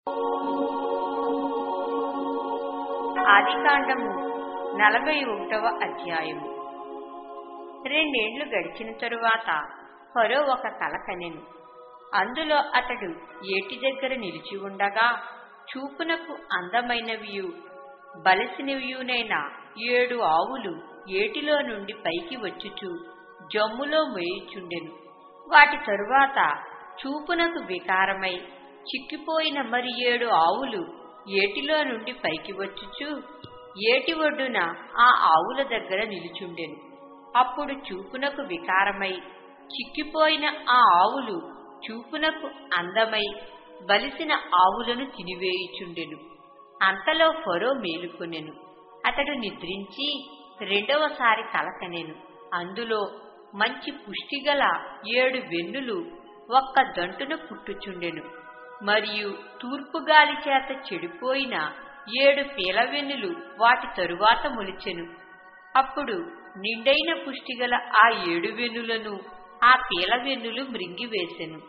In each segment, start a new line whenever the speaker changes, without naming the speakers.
ఆదికాండము నలభై ఒకటవ అధ్యాయము రెండేండ్లు గడిచిన తరువాత ఫరో ఒక కల కనెను అందులో అతడు ఏటి దగ్గర నిలిచి ఉండగా చూపునకు అందమైనవియు బలసినవియునైన ఏడు ఆవులు ఏటిలో నుండి పైకి వచ్చుచు జమ్ములో మొయ్యుచుండెను వాటి తరువాత చూపునకు వికారమై చిక్కిపోయిన మరి ఏడు ఆవులు ఏటిలో నుండి పైకి వచ్చుచు ఏటి ఒడ్డున ఆ ఆవుల దగ్గర నిలుచుండెను అప్పుడు చూపునకు వికారమై చిక్కిపోయిన ఆ ఆవులు చూపునకు అందమై బలిసిన ఆవులను తినివేయుచుండెను అంతలో ఫరో మేలుకొనెను అతడు నిద్రించి రెండవసారి కలకనెను అందులో మంచి పుష్టిగల ఏడు వెన్నులు ఒక్క దంటున పుట్టుచుండెను మరియు తూర్పు గాలి చేత చెడిపోయిన ఏడు పీలవెన్నులు వాటి తరువాత మొలిచెను అప్పుడు నిండైన పుష్టిగల ఆ ఏడు వెన్నులను ఆ పీలవెన్నులు మృంగివేసెను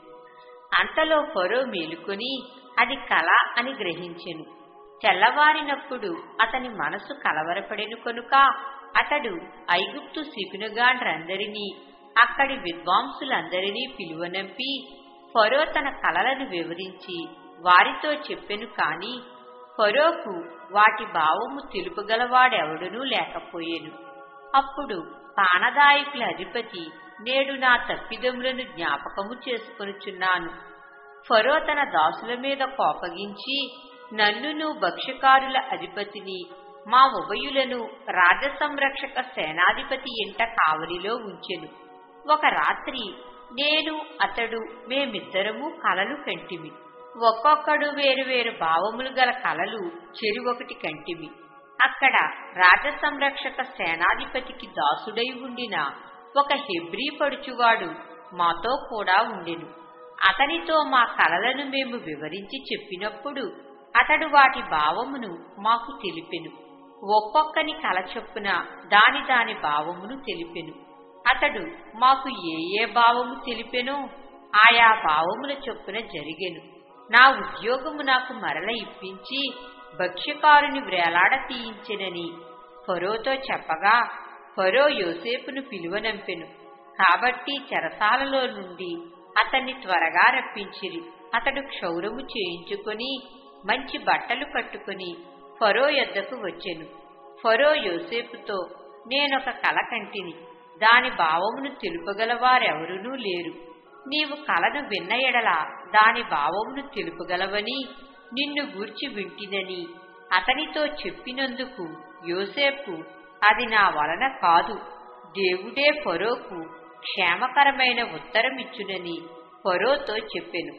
అంతలో ఫరో మేలుకొని అది కళ అని గ్రహించెను తెల్లవారినప్పుడు అతని మనసు కలవరపడెను కనుక అతడు ఐగుప్తు శిపినుగాండ్రందరినీ అక్కడి విద్వాంసులందరినీ పిలువనంపి ఫరో తన కలలను వివరించి వారితో చెప్పెను కాని ఫరోకు వాటి భావము తెలుపగలవాడెవడునూ లేకపోయెను అప్పుడు పానదాయకుల అధిపతి నేడు నా తప్పిదములను జ్ఞాపకము చేసుకొనుచున్నాను ఫరో తన దాసుల మీద కోపగించి నన్నును భక్ష్యకారుల అధిపతిని మా ఉభయులను రాజసంరక్షక సేనాధిపతి ఇంట కావలిలో ఉంచెను ఒక రాత్రి నేను అతడు మేమిద్దరము కలలు కంటిమి ఒక్కొక్కడు వేరువేరు భావములు గల కలలు చెరువొకటి కంటిమి అక్కడ రాజసంరక్షక సేనాధిపతికి దాసుడై ఉండిన ఒక హెబ్రీ పడుచువాడు మాతో కూడా ఉండెను అతనితో మా కలలను మేము వివరించి చెప్పినప్పుడు అతడు వాటి భావమును మాకు తెలిపెను ఒక్కొక్కని కల చొప్పున దాని దాని భావమును తెలిపెను అతడు మాకు ఏ ఏ భావము తెలిపెనో ఆయా భావముల చొప్పున జరిగెను నా ఉద్యోగము నాకు మరల ఇప్పించి భక్ష్యకారుని వ్రేలాడ తీయించెనని ఫరోతో చెప్పగా ఫరో యోసేపును పిలువనంపెను కాబట్టి చెరసాలలో నుండి అతన్ని త్వరగా రప్పించిరి అతడు క్షౌరము చేయించుకొని మంచి బట్టలు కట్టుకుని ఫరో యొద్దకు వచ్చెను ఫరో యోసేపుతో నేనొక కల కంటిని దాని భావమును తెలుపగలవారెవరునూ లేరు నీవు కలను విన్న ఎడల దాని భావమును తెలుపగలవని నిన్ను గూర్చి వింటినని అతనితో చెప్పినందుకు యోసేపు అది నా వలన కాదు దేవుడే ఫరోకు క్షేమకరమైన ఉత్తరమిచ్చునని ఫరోతో చెప్పెను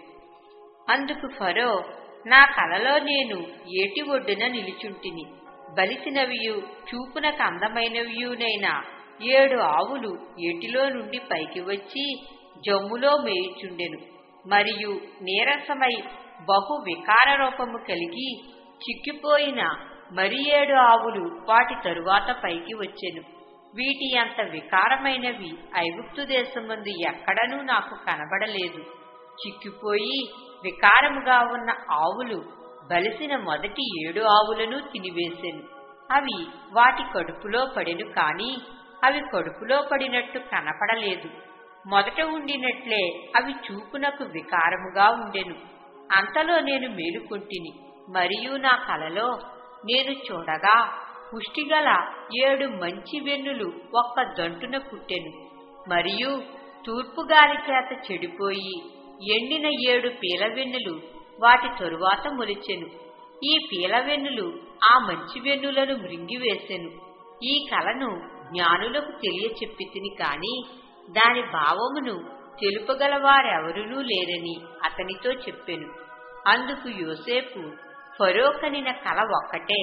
అందుకు ఫరో నా కలలో నేను ఏటి ఒడ్డున నిలుచుంటిని బలిసినవియు చూపునకు అందమైనవియునైన ఏడు ఆవులు ఏటిలో నుండి పైకి వచ్చి జమ్ములో మేయుచుండెను మరియు నీరసమై బహు వికార రూపము కలిగి చిక్కిపోయిన మరి ఏడు ఆవులు వాటి తరువాత పైకి వచ్చెను వీటి అంత వికారమైనవి ఐగుప్తు దేశమందు ఎక్కడనూ నాకు కనబడలేదు చిక్కిపోయి వికారముగా ఉన్న ఆవులు బలిసిన మొదటి ఏడు ఆవులను తినివేసెను అవి వాటి కడుపులో పడెను కాని అవి కడుపులో పడినట్టు కనపడలేదు మొదట ఉండినట్లే అవి చూపునకు వికారముగా ఉండెను అంతలో నేను మేలుకుంటిని మరియు నా కలలో నేను చూడగా పుష్టిగల ఏడు మంచి వెన్నులు ఒక్క దంటున పుట్టెను మరియు తూర్పు గాలి చేత చెడిపోయి ఎండిన ఏడు పీలవెన్నులు వాటి తరువాత మొలిచెను ఈ పీలవెన్నులు ఆ మంచి వెన్నులను మృంగివేసెను ఈ కలను జ్ఞానులకు తెలియచెప్పి తిని కాని దాని భావమును తెలుపగలవారెవరునూ లేరని అతనితో చెప్పెను అందుకు యోసేపు ఫరోకనిన కల ఒక్కటే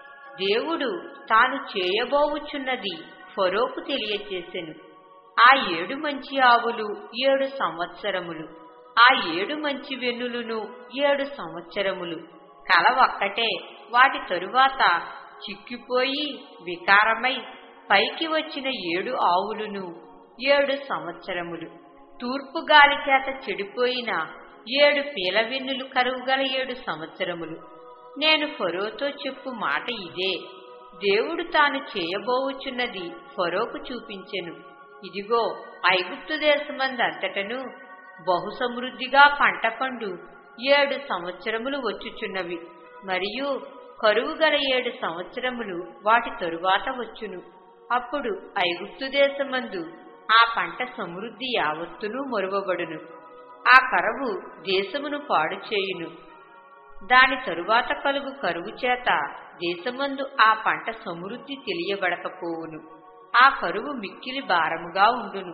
దేవుడు తాను చేయబోవుచున్నది ఫరోకు తెలియచేసెను ఆ ఏడు మంచి ఆవులు ఏడు సంవత్సరములు ఆ ఏడు మంచి వెన్నులును ఏడు సంవత్సరములు కల ఒక్కటే వాటి తరువాత చిక్కిపోయి వికారమై పైకి వచ్చిన ఏడు ఆవులును ఏడు సంవత్సరములు తూర్పు గాలి చేత చెడిపోయిన ఏడు పీలవెన్నులు కరువు గల ఏడు సంవత్సరములు నేను ఫరోతో చెప్పు మాట ఇదే దేవుడు తాను చేయబోవుచున్నది ఫరోకు చూపించెను ఇదిగో ఐగుప్తు దేశమందంతటను బహు సమృద్ధిగా పంట పండు ఏడు సంవత్సరములు వచ్చుచున్నవి మరియు కరువు గల ఏడు సంవత్సరములు వాటి తరువాత వచ్చును అప్పుడు ఐగుప్తు దేశమందు ఆ పంట సమృద్ధి యావత్తును మొరువబడును ఆ కరువు దేశమును పాడు చేయును దాని తరువాత కలుగు కరువు చేత దేశమందు ఆ పంట సమృద్ధి తెలియబడకపోవును ఆ కరువు మిక్కిలి భారముగా ఉండును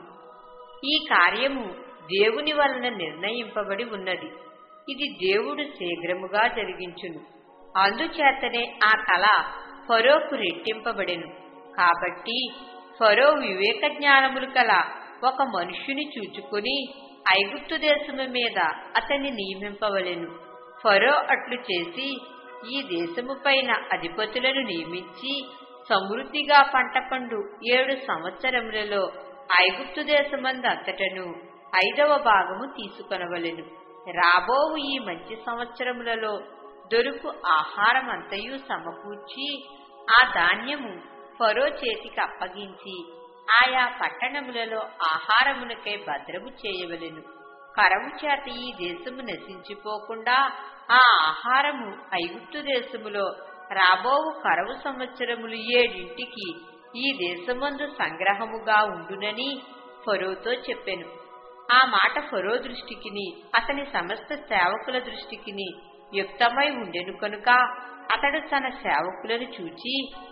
ఈ కార్యము దేవుని వలన నిర్ణయింపబడి ఉన్నది ఇది దేవుడు శీఘ్రముగా జరిగించును అందుచేతనే ఆ కళ ఫరోకు రెట్టింపబడెను కాబట్టి ఫరో వివేక జ్ఞానములు కల ఒక మనుష్యుని చూచుకుని ఐగుప్తు దేశము మీద అతన్ని నియమింపవలెను ఫరో అట్లు చేసి ఈ దేశము పైన అధిపతులను నియమించి సమృద్ధిగా పంట పండు ఏడు సంవత్సరములలో ఐగుప్తు దేశమందు అంతటను ఐదవ భాగము తీసుకొనవలెను రాబోవు ఈ మంచి సంవత్సరములలో దొరుకు ఆహారం అంతయు సమకూర్చి ఆ ధాన్యము ఫరో చేతికి అప్పగించి ఆయా పట్టణములలో ఆహారమునకై భద్రము చేయవలెను కరవు చేత ఈ దేశము నశించిపోకుండా ఆ ఆహారము ఐగుప్తు దేశములో రాబోవు కరవు సంవత్సరములు ఏడింటికి ఈ దేశమందు సంగ్రహముగా ఉండునని ఫరోతో చెప్పెను ఆ మాట ఫరో దృష్టికిని అతని సమస్త సేవకుల దృష్టికిని యుక్తమై ఉండెను కనుక అతడు తన సేవకులను చూచి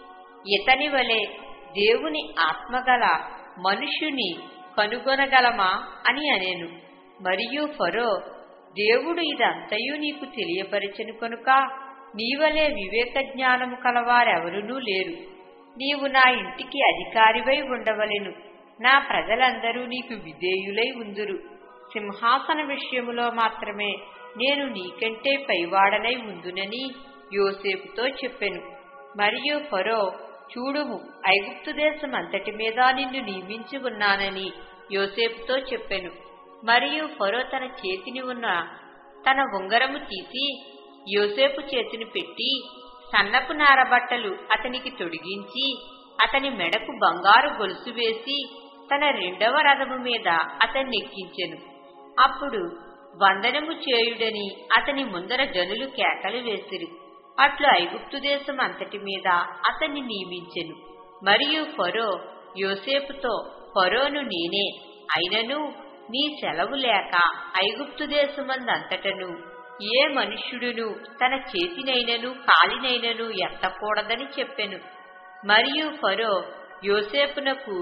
ఇతని వలె దేవుని ఆత్మగల మనుష్యుని కనుగొనగలమా అని అనేను మరియు ఫరో దేవుడు ఇదంతయు నీకు తెలియపరిచెను కనుక నీవలే వివేక జ్ఞానము కలవారెవరునూ లేరు నీవు నా ఇంటికి అధికారివై ఉండవలెను నా ప్రజలందరూ నీకు విధేయులై ఉందురు సింహాసన విషయములో మాత్రమే నేను నీకంటే పైవాడనై ఉందునని యోసేపుతో చెప్పెను మరియు ఫరో చూడుము ఐగుప్తు దేశం అంతటి మీద నిన్ను నియమించి ఉన్నానని యోసేపుతో చెప్పెను మరియు ఫరో తన చేతిని ఉన్న తన ఉంగరము తీసి యోసేపు చేతిని పెట్టి సన్నపు నారబట్టలు అతనికి తొడిగించి అతని మెడకు బంగారు గొలుసు వేసి తన రెండవ రథము మీద అతన్ని ఎక్కించెను అప్పుడు వందనము చేయుడని అతని ముందర జనులు కేకలు వేసిరి అట్లు ఐగుప్తు దేశం అంతటి మీద అతన్ని నియమించెను మరియు ఫరో యోసేపుతో ఫరోను నేనే అయినను నీ సెలవు లేక ఐగుప్తు దేశమందంతటను ఏ మనుష్యుడును తన చేతినైనను కాలినైనను ఎత్తకూడదని చెప్పెను మరియు ఫరో యోసేపునకు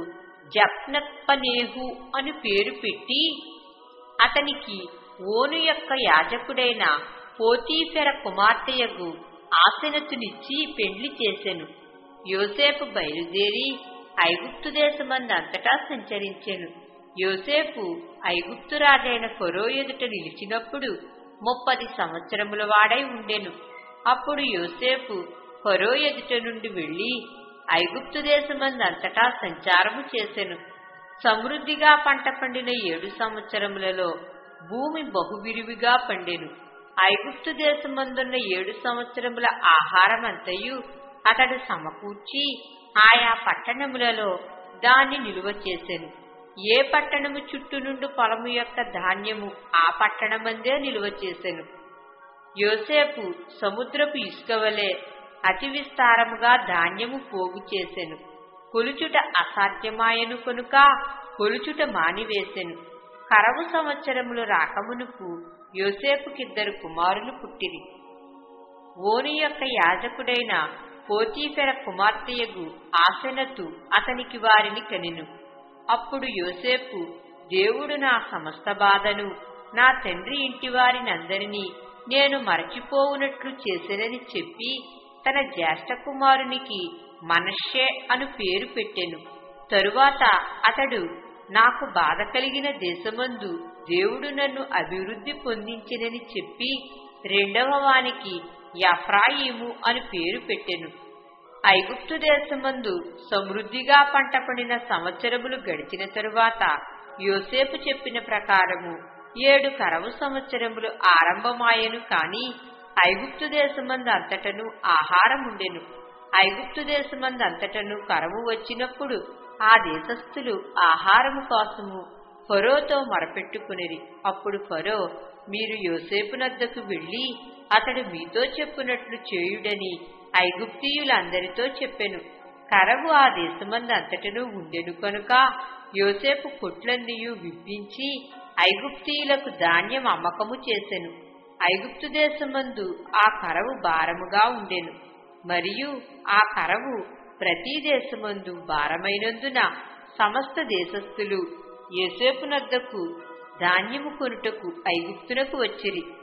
జప్నప్పనేహు అని పేరు పెట్టి అతనికి ఓను యొక్క యాజకుడైన పోతీఫెర కుమార్తెయగు ఆసనతునిచ్చి పెండ్లి చేసెను యోసేపు బయలుదేరి ఐగుప్తు దేశమందంతటా సంచరించెను యోసేపు ఐగుప్తు రాజైన ఫరో ఎదుట నిలిచినప్పుడు ముప్పది సంవత్సరముల వాడై ఉండెను అప్పుడు యోసేపు ఫరో ఎదుట నుండి వెళ్లి ఐగుప్తు దేశమందంతటా సంచారము చేసెను సమృద్ధిగా పంట పండిన ఏడు సంవత్సరములలో భూమి బహువిరివిగా పండెను ఐగుప్తు దేశమందున్న ఏడు సంవత్సరముల ఆహారమంతయు అతడు సమకూర్చి ఆయా పట్టణములలో దాన్ని నిలువ చేసెను ఏ పట్టణము చుట్టూ నుండి పొలము యొక్క ధాన్యము ఆ పట్టణమందే నిలువ చేసెను యోసేపు సముద్రపు ఇసుక వలె అతి విస్తారముగా ధాన్యము పోగు చేసెను కొలుచుట అసాధ్యమాయను కనుక కొలుచుట మానివేసెను కరవు సంవత్సరములు రాకమునుపు యోసేపుకిద్దరు కుమారులు పుట్టిరి ఓను యొక్క యాజకుడైన పోతీఫెర కుమార్తెయగు ఆసెనతు అతనికి వారిని కనెను అప్పుడు యోసేపు దేవుడు నా సమస్త బాధను నా తండ్రి ఇంటి వారినందరినీ నేను మరచిపోవునట్లు చేసినని చెప్పి తన జ్యేష్ఠ కుమారునికి మనష్యే అను పేరు పెట్టెను తరువాత అతడు నాకు బాధ కలిగిన దేశమందు దేవుడు నన్ను అభివృద్ధి పొందించినని చెప్పి రెండవ వానికి యఫ్రాయిము అని పేరు పెట్టెను ఐగుప్తు దేశమందు సమృద్ధిగా పంట పండిన సంవత్సరములు గడిచిన తరువాత యోసేపు చెప్పిన ప్రకారము ఏడు కరవు సంవత్సరములు ఆరంభమాయను కాని ఐగుప్తు దేశమందు అంతటను ఆహారముండెను ఐగుప్తు దేశమందు అంతటను కరవు వచ్చినప్పుడు ఆ దేశస్థులు ఆహారము కోసము ఫరోతో మొరపెట్టుకునిరి అప్పుడు ఫరో మీరు యోసేపునద్దకు వెళ్లి అతడు మీతో చెప్పునట్లు చేయుడని ఐగుప్తీయులందరితో చెప్పెను కరవు ఆ దేశమందు అంతటను ఉండెను కనుక యోసేపు కొట్లన్నీయు విప్పించి ఐగుప్తీయులకు ధాన్యం అమ్మకము చేసెను ఐగుప్తు దేశమందు ఆ కరవు భారముగా ఉండెను మరియు ఆ కరవు ప్రతి దేశమందు భారమైనందున సమస్త దేశస్థులు యోసేపునద్దకు ధాన్యము కొనుటకు ఐగుప్తునకు వచ్చిరి